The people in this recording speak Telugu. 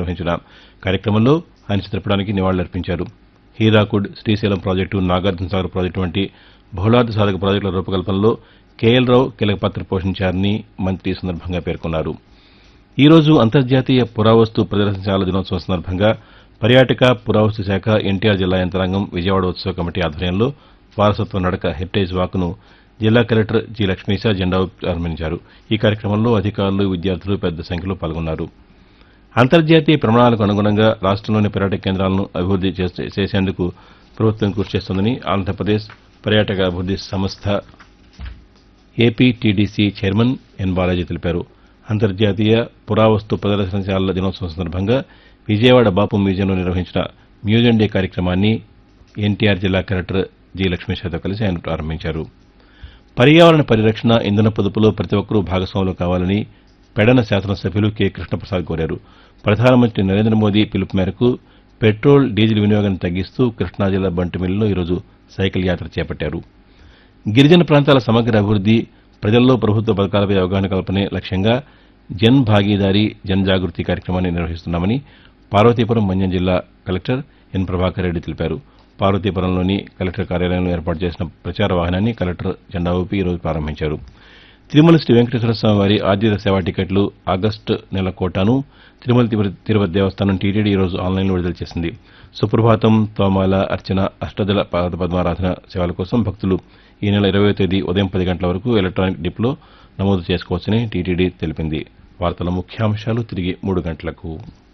నిర్వహించిన కార్యక్రమంలో ఆయన చిత్రపటానికి నివాళులర్పించారు హీరాకుడ్ శ్రీశైలం ప్రాజెక్టు నాగార్జున సాగర్ ప్రాజెక్టు వంటి బహుళార్థ సాధక ప్రాజెక్టుల రూపకల్పనలో కేఎల్ రావు కీలక పాత్ర పోషించారని మంత్రి ఈ సందర్భంగా పేర్కొన్నారు ఈ రోజు అంతర్జాతీయ పురావస్తు ప్రదర్శనశాల దినోత్సవం సందర్భంగా పర్యాటక పురావస్తు శాఖ ఎన్టీఆర్ జిల్లా యంత్రాంగం విజయవాడ ఉత్సవ కమిటీ ఆధ్వర్యంలో వారసత్వ నడక హెరిటేజ్ వాక్ను జిల్లా కలెక్టర్ జి లక్ష్మీశ జెండా ఊపి ప్రారంభించారు ఈ కార్యక్రమంలో అధికారులు విద్యార్థులు పెద్ద సంఖ్యలో పాల్గొన్నారు అంతర్జాతీయ ప్రమాణాలకు అనుగుణంగా రాష్ట్రంలోని పర్యాటక కేంద్రాలను అభివృద్ది చేసే- చేసేందుకు ప్రభుత్వం కృషి చేస్తోందని ఆంధ్రప్రదేశ్ పర్యాటక అభివృద్ది సంస్థ ఏపీటీడీసీ చైర్మన్ ఎన్ బాలాజీ తెలిపారు అంతర్జాతీయ పురావస్తు ప్రదర్శనశాలల దినోత్సవం సందర్భంగా విజయవాడ బాపు మ్యూజియంలో నిర్వహించిన మ్యూజియం డే కార్యక్రమాన్ని ఎన్టీఆర్ జిల్లా కలెక్టర్ జి లక్ష్మీశాతో కలిసి ఆయన ప్రారంభించారు పర్యావరణ పరిరక్షణ ఇంధన పొదుపులో ప్రతి ఒక్కరూ భాగస్వాములు కావాలని పెడన శాసనసభ్యులు కె కృష్ణప్రసాద్ కోరారు ప్రధానమంత్రి నరేంద్ర మోదీ పిలుపు మేరకు పెట్రోల్ డీజిల్ వినియోగాన్ని తగ్గిస్తూ కృష్ణా జిల్లా బంటిమిల్లిలో ఈరోజు సైకిల్ యాత్ర చేపట్టారు గిరిజన ప్రాంతాల సమగ్ర అభివృద్ది ప్రజల్లో ప్రభుత్వ పథకాలపై అవగాహన కల్పనే లక్ష్యంగా జన్ భాగీదారీ జన్ జాగృతి కార్యక్రమాన్ని నిర్వహిస్తున్నామని పార్వతీపురం మన్యం జిల్లా కలెక్టర్ ఎన్ ప్రభాకర్ రెడ్డి తెలిపారు పార్వతీపురంలోని కలెక్టర్ కార్యాలయంలో ఏర్పాటు చేసిన ప్రచార వాహనాన్ని కలెక్టర్ జెండా ఊపి ఈరోజు ప్రారంభించారు తిరుమల శ్రీ వెంకటేశ్వర స్వామి వారి ఆర్జిత సేవా టికెట్లు ఆగస్టు నెల కోటాను తిరుమల తిరుపతి తిరుపతి దేవస్థానం టీటీడీ ఈరోజు ఆన్లైన్లో విడుదల చేసింది సుప్రభాతం తోమాల అర్చన అష్టదళ పాద పద్మారాధన సేవల కోసం భక్తులు ఈ నెల ఇరవై తేదీ ఉదయం పది గంటల వరకు ఎలక్ట్రానిక్ డిప్లో నమోదు చేసుకోవచ్చని టీటీడీ తెలిపింది వార్తల ముఖ్యాంశాలు తిరిగి మూడు గంటలకు